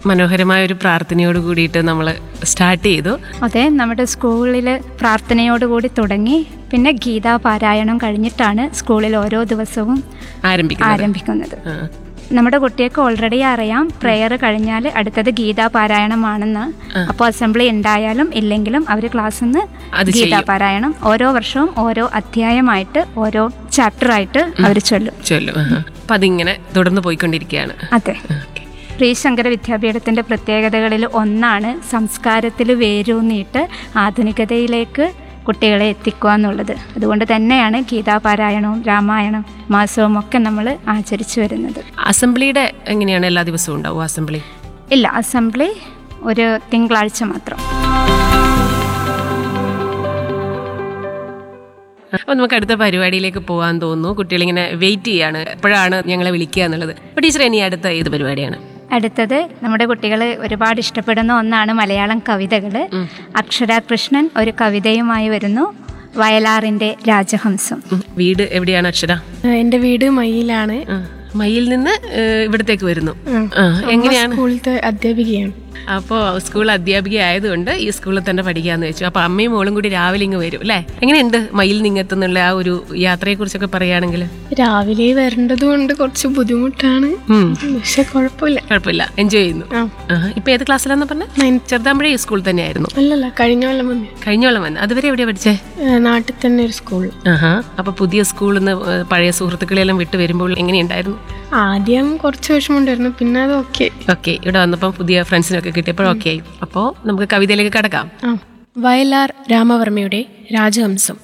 മനോഹരമായ ഒരു പ്രാർത്ഥനയോട് കൂടിയിട്ട് നമ്മൾ സ്റ്റാർട്ട് ചെയ്തു അതെ നമ്മുടെ സ്കൂളിൽ പ്രാർത്ഥനയോടുകൂടി തുടങ്ങി പിന്നെ ഗീതാ പാരായണം കഴിഞ്ഞിട്ടാണ് സ്കൂളിൽ ഓരോ ദിവസവും ആരംഭിക്കുന്നത് ആരംഭിക്കുന്നത് ആ. നമ്മുടെ കുട്ടികൾക്ക് ഓൾറെഡി അറിയാം പ്രെയർ കഴിഞ്ഞാൽ അടുത്തത് ഗീതാ പാരായണമാണെന്ന് അപ്പോൾ അസംബ്ലി ഉണ്ടായാലും ഇല്ലെങ്കിലും അവർ ക്ലാസ്സിൽ നിന്ന് അത് ഗീതാ ചെയ്യും. പാരായണം ഓരോ വർഷവും ഓരോ അധ്യായമായിട്ട് ഓരോ ചാപ്റ്ററായിട്ട് അവർ ചൊല്ലും ചൊല്ലും ആഹാ. അപ്പൊ അതിങ്ങനെ തുടർന്ന് പോയിക്കൊണ്ടിരിക്കുകയാണ് അതെ ഓക്കെ ശ്രീശങ്കര വിദ്യാപീഠത്തിൻ്റെ പ്രത്യേകതകളിൽ ഒന്നാണ് സംസ്കാരത്തിൽ വേരൂന്നിയിട്ട് ആധുനികതയിലേക്ക് കുട്ടികളെ എത്തിക്കുക എന്നുള്ളത് അതുകൊണ്ട് തന്നെയാണ് ഗീതാപാരായണവും രാമായണം മാസവും ഒക്കെ നമ്മൾ ആചരിച്ചു വരുന്നത് അസംബ്ലിയുടെ എങ്ങനെയാണ് എല്ലാ ദിവസവും ഉണ്ടാവും അസംബ്ലി ഇല്ല അസംബ്ലി ഒരു തിങ്കളാഴ്ച മാത്രം അപ്പോൾ നമുക്ക് അടുത്ത പരിപാടിയിലേക്ക് പോകാൻ തോന്നുന്നു കുട്ടികളിങ്ങനെ വെയിറ്റ് ചെയ്യാണ് എപ്പോഴാണ് ഞങ്ങളെ വിളിക്കുക എന്നുള്ളത് അപ്പോൾ ടീച്ചർ ഇനി അടുത്ത ഏത് പരിപാടിയാണ് അടുത്തത് നമ്മുടെ കുട്ടികൾ ഒരുപാട് ഇഷ്ടപ്പെടുന്ന ഒന്നാണ് മലയാളം കവിതകൾ അക്ഷര കൃഷ്ണൻ ഒരു കവിതയുമായി വരുന്നു വയലാറിൻ്റെ രാജഹംസം ഉം. വീട് എവിടെയാണ് അക്ഷര എൻ്റെ വീട് മയിലാണ് ആ. മയിൽ നിന്ന് ഏഹ്, ഇവിടത്തേക്ക് വരുന്നു ആ, എങ്ങനെയാണ് സ്കൂളിലത്തെ അധ്യാപികയാണ് അപ്പോൾ സ്കൂൾ അധ്യാപിക ആയതുകൊണ്ട് ഈ സ്കൂളിൽ തന്നെ പഠിക്കാന്ന് വെച്ചു അപ്പോൾ അമ്മയും മോളും കൂടി രാവിലെ ഇങ്ങ് വരും അല്ലേ എങ്ങനെയുണ്ട് മയിൽ നിങ്ങത്തുന്നുള്ള ആ ഒരു യാത്രയെ കുറിച്ചൊക്കെ പറയുകയാണെങ്കിൽ രാവിലെ വരേണ്ടത് കൊണ്ട് കുറച്ച് ബുദ്ധിമുട്ടാണ് പക്ഷെ കുഴപ്പമില്ല കുഴപ്പമില്ല എൻജോയ് ചെയ്യുന്നു ആ ആ, ഇപ്പൊ ഏത് ക്ലാസ്സിലാന്ന് പറഞ്ഞ Ninth. ചെറുതാമ്പഴേ ഈ സ്കൂളിൽ തന്നെയായിരുന്നു അല്ലല്ല കഴിഞ്ഞ കൊല്ലം വന്നു കഴിഞ്ഞോളം വന്ന് അതുവരെ എവിടെയാ പഠിച്ചേ നാട്ടിൽ തന്നെ ഒരു സ്കൂൾ ആഹാ അപ്പൊ പുതിയ സ്കൂളിൽ നിന്ന് ഏഹ്, പഴയ സുഹൃത്തുക്കളെല്ലാം വിട്ട് വരുമ്പോൾ എങ്ങനെയുണ്ടായിരുന്നു ആദ്യം കുറച്ച് വിഷമമുണ്ടായിരുന്നു പിന്നെ അത് ഓക്കെ ഓക്കെ ഇവിടെ വന്നപ്പോൾ പുതിയ ഫ്രണ്ട്സിനൊക്കെ കിട്ടിയപ്പോൾ ഓക്കെ ആയി അപ്പോൾ നമുക്ക് കവിതയിലേക്ക് കടക്കാം ആ വയലാർ രാമവർമ്മയുടെ രാജഹംസം